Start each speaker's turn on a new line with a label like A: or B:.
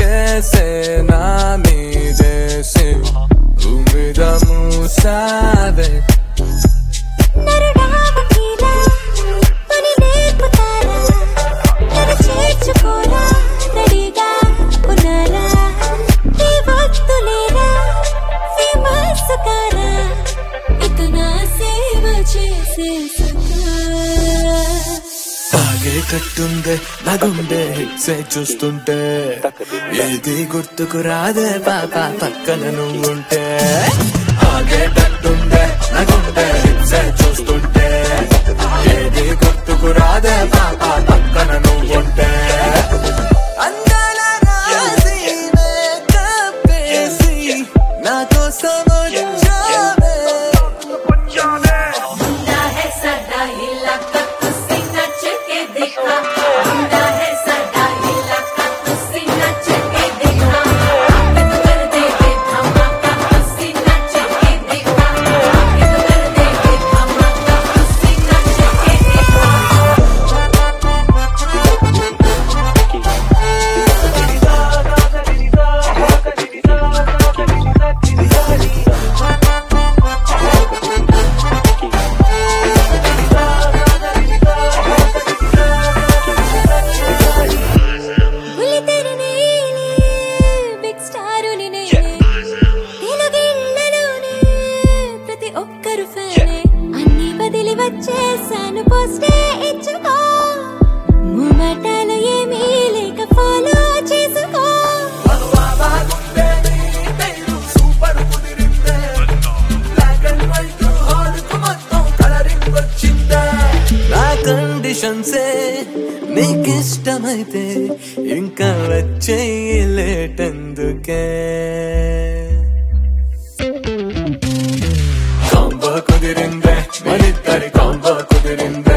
A: చేసే నా మీదేసే ఉమ్మిద మూసావే
B: నరుడా వకీలా పని నేర్పుతారా నన్ను చేర్చుకోరా రెడీగా ఉన్నారా నీ వద్దులేరా ఫేమస్ కారా ఇక నా సేవ చేసేసకా
A: తాగే కట్టుందే నా గుండె హిట్సే చూస్తుంటే ఏది గుర్తుకు రాదే పాప పక్కన నువ్వుంటే ఆగేటట్టుందే నా గుండె హిట్సే చూస్తుంటే ఏది గుర్తుకు రాదే పాప పక్కన నువ్వుంటే అందాల రాసి makeup వేసి నా కోసం వచ్చావే
B: मुंडा है साडा इलाका तुसी नच के देखा मुंडा है साडा इलाका तुसी नच के देखा बिन कर दे के धमाका तुसी नच के देखा बिन कर दे के धमाका तुसी नच के देखा పులి తెరనేలే బిగ్ స్టార్ నేనే తెలుగిళ్ళలోనే ప్రతి ఒక్కరు ఫ్యానే అన్ని వదిలి వచ్చేసాను పోస్టే ఇచ్చుకో ముమటాలు ఏమీ లేక ఫాలో చేసుకో
A: నా కండిషన్సే నీకిష్టమైతే ఇంకా వచ్చేయలేటందుకే కాంబో కుదిరిందే మనిద్దరి కాంబో కుదిరిందే